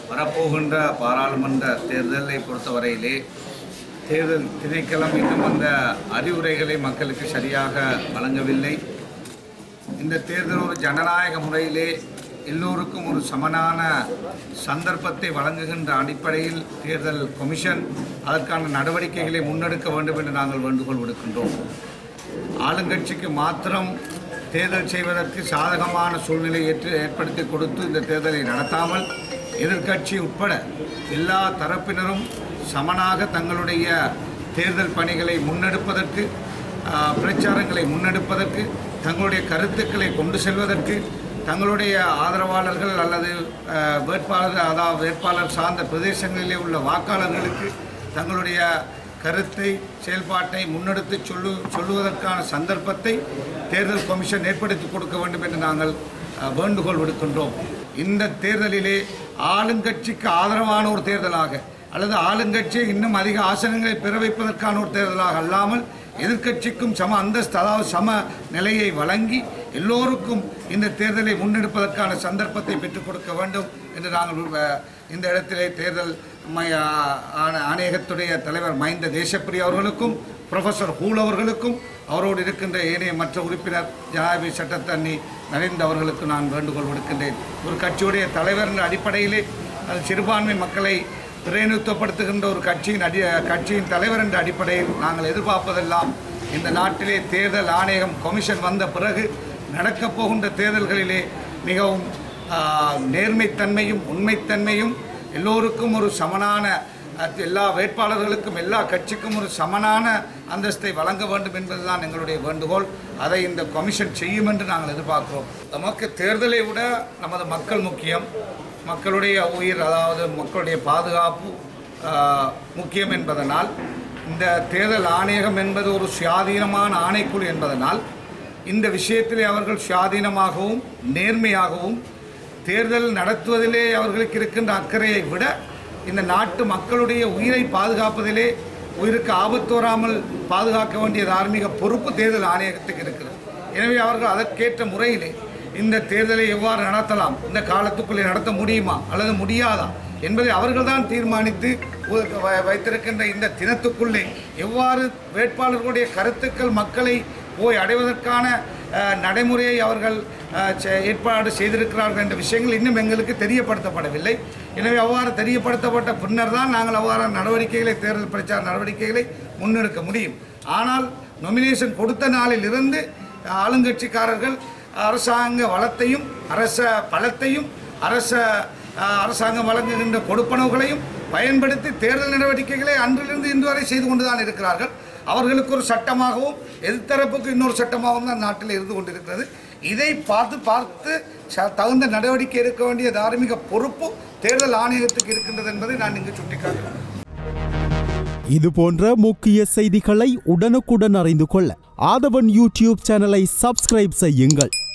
வரப்போகின்ற பாராளுமன்ற தேர்தலை பொறுத்தவரையிலே தேர்தல் திணைக்களம் இன்னும் அந்த அறிவுரைகளை மக்களுக்கு சரியாக வழங்கவில்லை இந்த தேர்தல் ஒரு ஜனநாயக முறையிலே எல்லோருக்கும் ஒரு சமனான சந்தர்ப்பத்தை வழங்குகின்ற அடிப்படையில் தேர்தல் கமிஷன் அதற்கான நடவடிக்கைகளை முன்னெடுக்க வேண்டும் என்று நாங்கள் வேண்டுகோள் விடுக்கின்றோம் ஆளுங்கட்சிக்கு மாத்திரம் தேர்தல் செய்வதற்கு சாதகமான சூழ்நிலை ஏற்று ஏற்படுத்தி கொடுத்து இந்த தேர்தலை நடத்தாமல் எதிர்க்கட்சி உட்பட எல்லா தரப்பினரும் சமனாக தங்களுடைய தேர்தல் பணிகளை முன்னெடுப்பதற்கு ஆஹ், பிரச்சாரங்களை முன்னெடுப்பதற்கு தங்களுடைய கருத்துக்களை கொண்டு செல்வதற்கு தங்களுடைய ஆதரவாளர்கள் அல்லது ஆஹ், வேட்பாளர் அதாவது வேட்பாளர் சார்ந்த பிரதேசங்களிலே உள்ள வாக்காளர்களுக்கு தங்களுடைய கருத்தை செயல்பாட்டை முன்னெடுத்து சொல்லு சொல்லுவதற்கான சந்தர்ப்பத்தை தேர்தல் கமிஷன் ஏற்படுத்தி கொடுக்க வேண்டும் என்று நாங்கள் அஹ், வேண்டுகோள் விடுக்கின்றோம் இந்த தேர்தலிலே ஆளுங்கட்சிக்கு ஆதரவான ஒரு தேர்தலாக அல்லது ஆளுங்கட்சியை இன்னும் அதிக ஆசனங்களை பெற வைப்பதற்கான ஒரு தேர்தலாக அல்லாமல் எதிர்க்கட்சிக்கும் சம அந்தஸ்து அதாவது சம நிலையை வழங்கி எல்லோருக்கும் இந்த தேர்தலை முன்னெடுப்பதற்கான சந்தர்ப்பத்தை பெற்றுக் கொடுக்க வேண்டும் என்று நாங்கள் அஹ், இந்த இடத்திலே தேர்தல் மை- ஆ- ஆண- ஆணையகத்துடைய தலைவர் மஹிந்த தேசப்பிரிய அவர்களுக்கும் ப்ரொஃபஸர் ஹூல் அவர்களுக்கும் அவரோடு இருக்கின்ற ஏனைய மற்ற உறுப்பினர் ஜனாதிபதி சட்டத்தண்ணி நரேந்திர அவர்களுக்கு நான் வேண்டுகோள் விடுக்கின்றேன் ஒரு கட்சியுடைய தலைவர் என்ற அடிப்படையிலே அது சிறுபான்மை மக்களை பிரதிநிதித்துவப்படுத்துகின்ற ஒரு கட்சியின் அடி கட்சியின் தலைவர் என்ற அடிப்படையில் நாங்கள் எதிர்பார்ப்பதெல்லாம் இந்த நாட்டிலே தேர்தல் ஆணையகம் கமிஷன் வந்த பிறகு நடக்கப் போகின்ற தேர்தல்களிலே மிகவும் ஆ, நேர்மைத்தன்மையும் உண்மைத்தன்மையும் எல்லோருக்கும் ஒரு சமனான அஹ், எல்லா வேட்பாளர்களுக்கும் எல்லா கட்சிக்கும் ஒரு சமனான அந்தஸ்தை வழங்க வேண்டும் என்பதுதான் எங்களுடைய வேண்டுகோள் அதை இந்த கமிஷன் செய்யும் என்று நாங்கள் எதிர்பார்க்கிறோம் நமக்கு தேர்தலை விட நமது மக்கள் முக்கியம் மக்களுடைய உயிர் அதாவது மக்களுடைய பாதுகாப்பு ஆஹ், முக்கியம் என்பதனால் இந்த தேர்தல் ஆணையகம் என்பது ஒரு சுயாதீனமான ஆணைக்குழு என்பதனால் இந்த விஷயத்திலே அவர்கள் சுயாதீனமாகவும் நேர்மையாகவும் தேர்தல் நடத்துவதிலே அவர்களுக்கு இருக்கின்ற அக்கறையை விட இந்த நாட்டு மக்களுடைய உயிரை பாதுகாப்பதிலே உயிருக்கு ஆபத்து வராமல் பாதுகாக்க வேண்டிய தார்மீக பொறுப்பு தேர்தல் ஆணையகத்துக்கு இருக்கிறது எனவே அவர்கள் அதற்கேற்ற முறையிலே இந்த தேர்தலை எவ்வாறு நடத்தலாம் இந்த காலத்துக்குள்ளே நடத்த முடியுமா அல்லது முடியாதா என்பதை அவர்கள்தான் தீர்மானித்து உ- வ- வைத்திருக்கின்ற இந்த தினத்துக்குள்ளே எவ்வாறு வேட்பாளர்களுடைய கருத்துக்கள் மக்களை போய் அடைவதற்கான அஹ், நடைமுறையை அவர்கள் அஹ், செ- ஏற்பாடு செய்திருக்கிறார்கள் என்ற விஷயங்கள் இன்னும் எங்களுக்கு தெரியப்படுத்தப்படவில்லை எனவே அவ்வாறு தெரியப்படுத்தப்பட்ட பின்னர் தான் நாங்கள் அவ்வாறான நடவடிக்கைகளை தேர்தல் பிரச்சார நடவடிக்கைகளை முன்னெடுக்க முடியும் ஆனால் நொமினேஷன் கொடுத்த நாளில் இருந்து ஆளுங்கட்சிக்காரர்கள் அரசாங்க வளத்தையும் அரச பலத்தையும் அரச அஹ், அரசாங்கம் வழங்குகின்ற கொடுப்பனவுகளையும் பயன்படுத்தி தேர்தல் நடவடிக்கைகளை அன்றிலிருந்து இன்று வரை செய்து கொண்டுதான் இருக்கிறார்கள் அவர்களுக்கு ஒரு சட்டமாகவும் எதிர்த்தரப்புக்கு இன்னொரு சட்டமாகவும் தான் நாட்டில் இருந்து கொண்டிருக்கிறது இதை பார்த்து பார்த்து ச- தகுந்த நடவடிக்கை எடுக்க வேண்டிய தார்மீக பொறுப்பு தேர்தல் ஆணையத்துக்கு இருக்கின்றது என்பதை நான் இங்கு சுட்டிக்காட்டுகிறேன் இது போன்ற முக்கிய செய்திகளை உடனுக்குடன் அறிந்து கொள்ள ஆதவன் யூடியூப் சேனலை சப்ஸ்கிரைப் செய்யுங்கள்